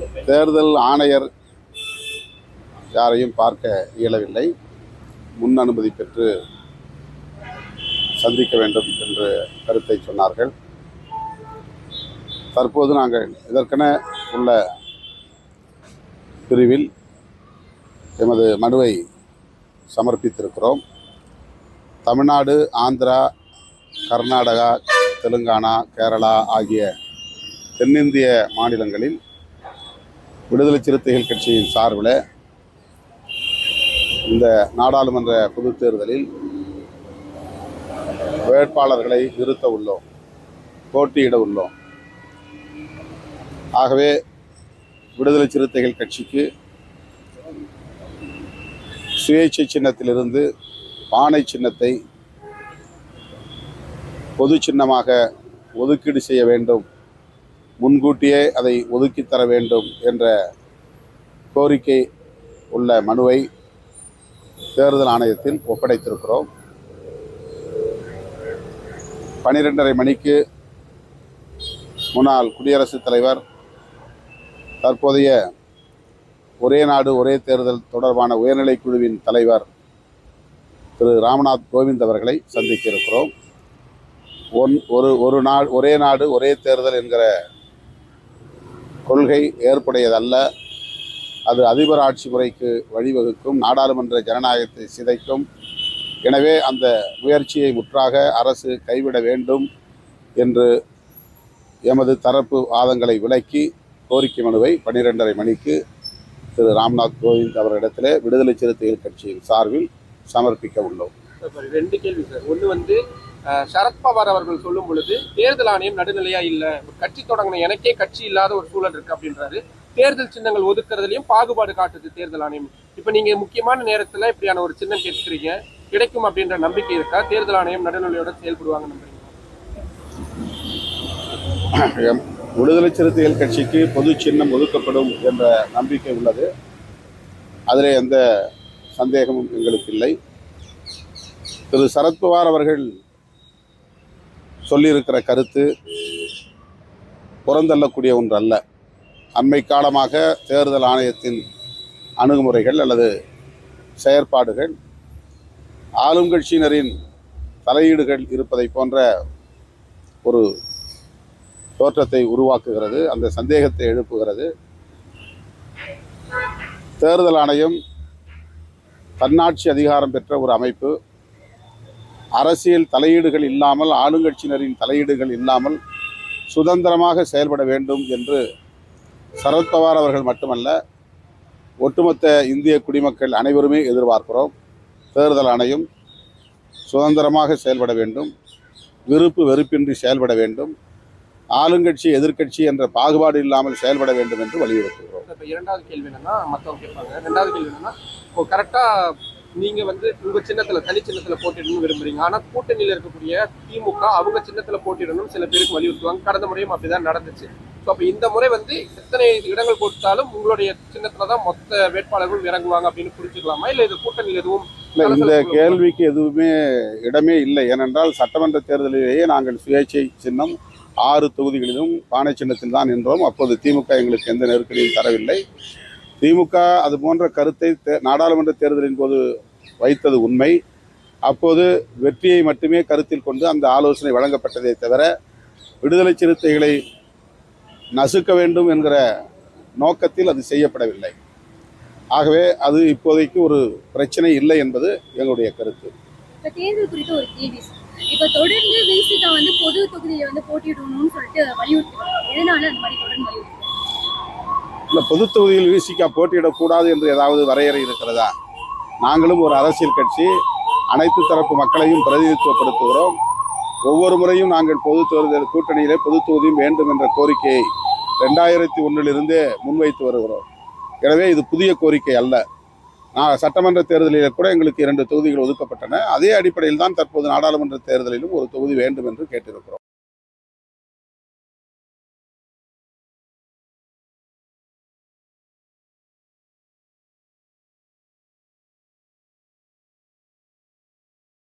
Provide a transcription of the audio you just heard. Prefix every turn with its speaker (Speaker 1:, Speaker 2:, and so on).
Speaker 1: தேர்தல் ஆணையர் யாரையும் பார்க்க இயலவில்லை முன் அனுமதி பெற்று சந்திக்க வேண்டும் என்று கருத்தை சொன்னார்கள் தற்போது நாங்கள் இதற்கென உள்ள பிரிவில் எமது மனுவை சமர்ப்பித்திருக்கிறோம் தமிழ்நாடு ஆந்திரா கர்நாடகா தெலுங்கானா கேரளா ஆகிய தென்னிந்திய மாநிலங்களில் விடுதலை சிறுத்தைகள் கட்சியின் சார்பில் இந்த நாடாளுமன்ற பொதுத் தேர்தலில் வேட்பாளர்களை நிறுத்த உள்ளோம் போட்டியிட உள்ளோம் ஆகவே விடுதலை சிறுத்தைகள் கட்சிக்கு சுயேட்சை சின்னத்திலிருந்து பானை சின்னத்தை பொது சின்னமாக ஒதுக்கீடு செய்ய வேண்டும் முன்கூட்டியே அதை ஒதுக்கித் தர வேண்டும் என்ற கோரிக்கை உள்ள மனுவை தேர்தல் ஆணையத்தில் ஒப்படைத்திருக்கிறோம் பனிரெண்டரை மணிக்கு முன்னாள் குடியரசுத் தலைவர் தற்போதைய ஒரே நாடு ஒரே தேர்தல் தொடர்பான உயர்நிலைக் குழுவின் தலைவர் திரு ராம்நாத் கோவிந்த் அவர்களை சந்திக்க இருக்கிறோம் ஒன் ஒரு ஒரு நாள் ஒரே நாடு ஒரே தேர்தல் என்கிற கொள்கை ஏற்புடையதல்ல அது அதிபர் ஆட்சி முறைக்கு வழிவகுக்கும் நாடாளுமன்ற ஜனநாயகத்தை சிதைக்கும் எனவே அந்த முயற்சியை முற்றாக அரசு கைவிட வேண்டும் என்று எமது தரப்பு வாதங்களை விளக்கி கோரிக்கை மனுவை பன்னிரெண்டரை மணிக்கு திரு ராம்நாத் கோவிந்த் அவரிடத்திலே விடுதலை சிறுத்தைகள் கட்சியின் சார்பில் சமர்ப்பிக்க உள்ளோம்
Speaker 2: சார், ரெண்டு கேள்வி சார் ஒன்று வந்து அஹ், சரத்பவார் அவர்கள் சொல்லும் பொழுது தேர்தல் ஆணையம் நடுநிலையா இல்ல ஒரு கட்சி தொடங்கின எனக்கே கட்சி இல்லாத ஒரு சூழல் இருக்கு அப்படின்றாரு தேர்தல் சின்னங்கள் ஒதுக்குறதுலயும் பாகுபாடு காட்டுது தேர்தல் ஆணையம் இப்ப நீங்க முக்கியமான நேரத்துல இப்படியான ஒரு சின்னம் கேட்கிறீங்க கிடைக்கும் அப்படின்ற நம்பிக்கை இருக்கா தேர்தல் ஆணையம் நடுநிலையோட செயல்படுவாங்க நம்புறீங்க
Speaker 1: எம் விடுதலை சிறுத்தைகள் கட்சிக்கு பொது சின்னம் ஒதுக்கப்படும் என்ற நம்பிக்கை உள்ளது அதிலே எந்த சந்தேகமும் எங்களுக்கு இல்லை திரு சரத்பவார் அவர்கள் சொல்லியிருக்கிற கருத்து புறந்தள்ளக்கூடிய ஒன்று அல்ல அண்மை காலமாக தேர்தல் ஆணையத்தின் அணுகுமுறைகள் அல்லது செயற்பாடுகள் ஆளும் கட்சியினரின் தலையீடுகள் இருப்பதை போன்ற ஒரு தோற்றத்தை உருவாக்குகிறது அந்த சந்தேகத்தை எழுப்புகிறது தேர்தல் ஆணையம் தன்னாட்சி அதிகாரம் பெற்ற ஒரு அமைப்பு அரசியல் தலையீடுகள் இல்லாமல் ஆளுங்கட்சியினரின் தலையீடுகள் இல்லாமல் சுதந்திரமாக செயல்பட வேண்டும் என்று சரத்பவார் அவர்கள் மட்டுமல்ல ஒட்டுமொத்த இந்திய குடிமக்கள் அனைவருமே எதிர்பார்க்கிறோம் தேர்தல் ஆணையம் சுதந்திரமாக செயல்பட வேண்டும் விருப்பு வெறுப்பின்றி செயல்பட வேண்டும் ஆளுங்கட்சி எதிர்க்கட்சி என்ற பாகுபாடு இல்லாமல் செயல்பட வேண்டும் என்று வலியுறுத்துகிறோம்
Speaker 2: இப்ப இரண்டாவது கேள்வி என்னன்னா மத்தவங்க கேட்பாங்க ரெண்டாவது கேள்வி என்னன்னா இப்போ கரெக்டா நீங்க வந்து உங்க சின்னத்துல தனி சின்னத்துல போட்டிடணும்னு விரும்புறீங்க ஆனா கூட்டணியில இருக்கக்கூடிய திமுக அவங்க சின்னத்துல போட்டிடணும் சில பேருக்கு வலியுறுத்துவாங்க கடந்த முறையும் அப்படிதான் நடந்துச்சு ஸோ அப்ப இந்த முறை வந்து எத்தனை இடங்கள் கொடுத்தாலும் உங்களுடைய சின்னத்துல தான் மொத்த வேட்பாளர்களும் இறங்குவாங்க அப்படின்னு புரிஞ்சுக்கலாமா இல்ல இது கூட்டணியில் எதுவும்
Speaker 1: இல்லை இந்த கேள்விக்கு எதுவுமே இடமே இல்லை ஏனென்றால் சட்டமன்ற தேர்தலிலேயே நாங்கள் சுயேட்சை சின்னம் ஆறு தொகுதிகளிலும் பானை சின்னத்தில் தான் நின்றோம் அப்போது திமுக எங்களுக்கு எந்த நெருக்கடியும் தரவில்லை திமுக அது போன்ற கருத்தை தே- நாடாளுமன்ற தேர்தலின் போது வைத்தது உண்மை அப்போது வெற்றியை மட்டுமே கருத்தில் கொண்டு அந்த ஆலோசனை வழங்கப்பட்டதே தவிர விடுதலை சிறுத்தைகளை நசுக்க வேண்டும் என்கிற நோக்கத்தில் அது செய்யப்படவில்லை ஆகவே அது இப்போதைக்கு ஒரு பிரச்சனை இல்லை என்பது எங்களுடைய கருத்து
Speaker 3: இப்ப தேர்தல் குறித்த ஒரு கேள்வி சார். இப்ப தொடர்ந்து விசிகா வந்து பொது தொகுதியில வந்து போட்டியிடணும்னு சொல்லிட்டு வலியுறுத்துறாங்க எதனால அந்த மாதிரி தொடர்ந்து வலியுறுத்துறாங்க
Speaker 1: இல்லை பொது தொகுதியில் விசிகா போட்டியிடக்கூடாது என்று ஏதாவது வரையறை இருக்கிறதா நாங்களும் ஒரு அரசியல் கட்சி அனைத்து தரப்பு மக்களையும் பிரதிநிதித்துவப்படுத்துகிறோம் ஒவ்வொரு முறையும் நாங்கள் பொது தேர்தல் கூட்டணியிலே பொது தொகுதியும் வேண்டும் என்ற கோரிக்கையை ரெண்டாயிரத்தி ஒன்றிலிருந்தே முன்வைத்து வருகிறோம் எனவே இது புதிய கோரிக்கை அல்ல நான் சட்டமன்ற தேர்தலில் கூட எங்களுக்கு இரண்டு தொகுதிகள் ஒதுக்கப்பட்டன அதே அடிப்படையில் தான் தற்போது நாடாளுமன்ற தேர்தலிலும் ஒரு தொகுதி வேண்டும் என்று கேட்டிருக்கிறோம்